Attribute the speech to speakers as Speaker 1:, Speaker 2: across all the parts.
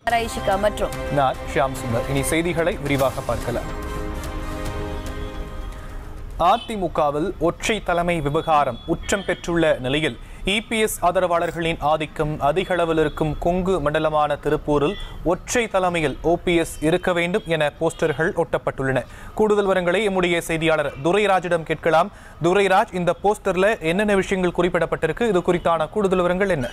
Speaker 1: ஐஷிகா மற்றும்
Speaker 2: நான் ஷியாம் சுந்தர் இனி செய்திகளை விரிவாக பார்க்கலாம் அதிமுகவில் ஒற்றை தலைமை விவகாரம் உச்சம் பெற்றுள்ள நிலையில் இபிஎஸ் ஆதரவாளர்களின் ஆதிக்கம் அதிக அளவில் இருக்கும் கொங்கு மண்டலமான திருப்பூரில் ஒற்றை தலைமையில் ஓபிஎஸ் இருக்க வேண்டும் என போஸ்டர்கள் ஒட்டப்பட்டுள்ளன கூடுதல் விவரங்களை எம்முடைய செய்தியாளர் துரைராஜிடம் கேட்கலாம் துரைராஜ் இந்த போஸ்டர்ல என்னென்ன விஷயங்கள் குறிப்பிடப்பட்டிருக்கு இது குறித்தான கூடுதல் விவரங்கள் என்ன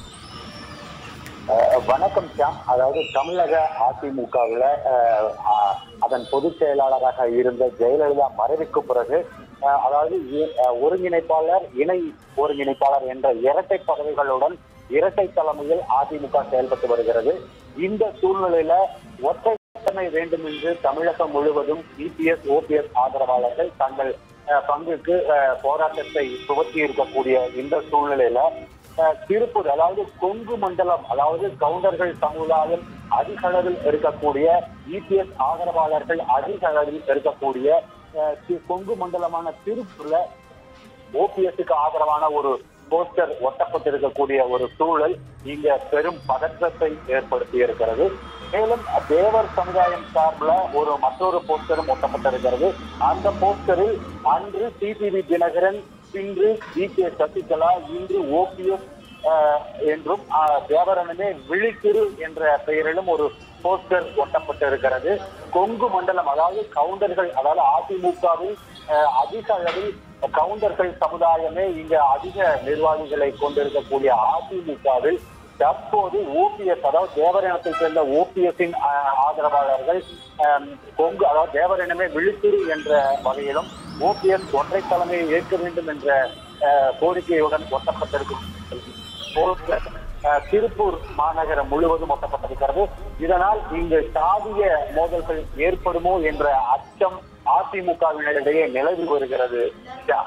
Speaker 3: அஹ் வணக்கம் ஷாம் அதாவது தமிழக அதிமுகவில் அதன் பொதுச் செயலாளராக இருந்த ஜெயலலிதா மறைவுக்கு பிறகு அஹ், அதாவது இ- அஹ், ஒருங்கிணைப்பாளர் இணை ஒருங்கிணைப்பாளர் என்ற இரட்டை பதவிகளுடன் இரட்டை தலைமையில் அதிமுக செயல்பட்டு வருகிறது இந்த சூழ்நிலையில ஒற்றை தலைமை வேண்டும் என்று தமிழகம் முழுவதும் இபிஎஸ் ஓபிஎஸ் ஆதரவாளர்கள் தங்கள் அஹ், பங்குக்கு அஹ், போராட்டத்தை துவக்கி இருக்கக்கூடிய இந்த சூழ்நிலையில அஹ் திருப்பூர் அதாவது கொங்கு மண்டலம் அதாவது கவுண்டர்கள் சமுதாயம் அதிக அளவில் இருக்கக்கூடிய இபிஎஸ் ஆதரவாளர்கள் அதிக அளவில் இருக்கக்கூடிய அஹ், தி- கொங்கு மண்டலமான திருப்பூர்ல ஓபிஎஸ்க்கு ஆதரவான ஒரு போஸ்டர் ஒட்டப்பட்டிருக்கக்கூடிய ஒரு சூழல் இங்க பெரும் பதற்றத்தை ஏற்படுத்தி இருக்கிறது மேலும் தேவர் சமுதாயம் சார்பில் ஒரு மற்றொரு போஸ்டரும் ஒட்டப்பட்டிருக்கிறது அந்த போஸ்டரில் அன்று டிடிவி தினகரன் இன்று டி கே சசிகலா இன்று ஓபிஎஸ் என்றும் ஆஹ், தேவரனுமே விழித்திரு என்ற பெயரிலும் ஒரு போஸ்டர் ஒட்டப்பட்டிருக்கிறது கொங்கு மண்டலம் அதாவது கவுண்டர்கள் அதாவது அதிமுகவில் அஹ், அதிக அளவில் கவுண்டர்கள் சமுதாயமே இங்க அதிக நிர்வாகிகளை கொண்டிருக்கக்கூடிய அதிமுகவில் தற்போது ஓபிஎஸ் அதாவது தேவரினத்தை சேர்ந்த ஓபிஎஸ்ஸின் ஆதரவாளர்கள் அஹ், கொங்கு அதாவது தேவரினமே விழித்திரு என்ற வகையிலும் ஓபிஎஸ் ஒற்றை தலைமையை ஏற்க வேண்டும் என்ற அஹ், கோரிக்கையுடன் ஒட்டப்பட்டிருக்கும் போஸ்டர் அஹ், திருப்பூர் மாநகரம் முழுவதும் ஒட்டப்பட்டிருக்கிறது இதனால் இங்கு சாதிய மோதல்கள் ஏற்படுமோ என்ற அச்சம் அதிமுகவினரிடையே நிலவி வருகிறது ஷா.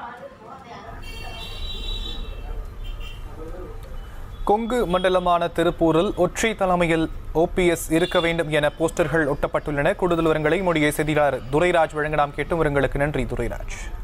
Speaker 2: கொங்கு மண்டலமான திருப்பூரில் ஒற்றை தலைமையில் ஓபிஎஸ் இருக்க வேண்டும் என போஸ்டர்கள் ஒட்டப்பட்டுள்ளன கூடுதல் விவரங்களை நம்முடைய செய்தியாளர் துரைராஜ் வழங்க நாம் கேட்டும் விவரங்களுக்கு நன்றி துரைராஜ்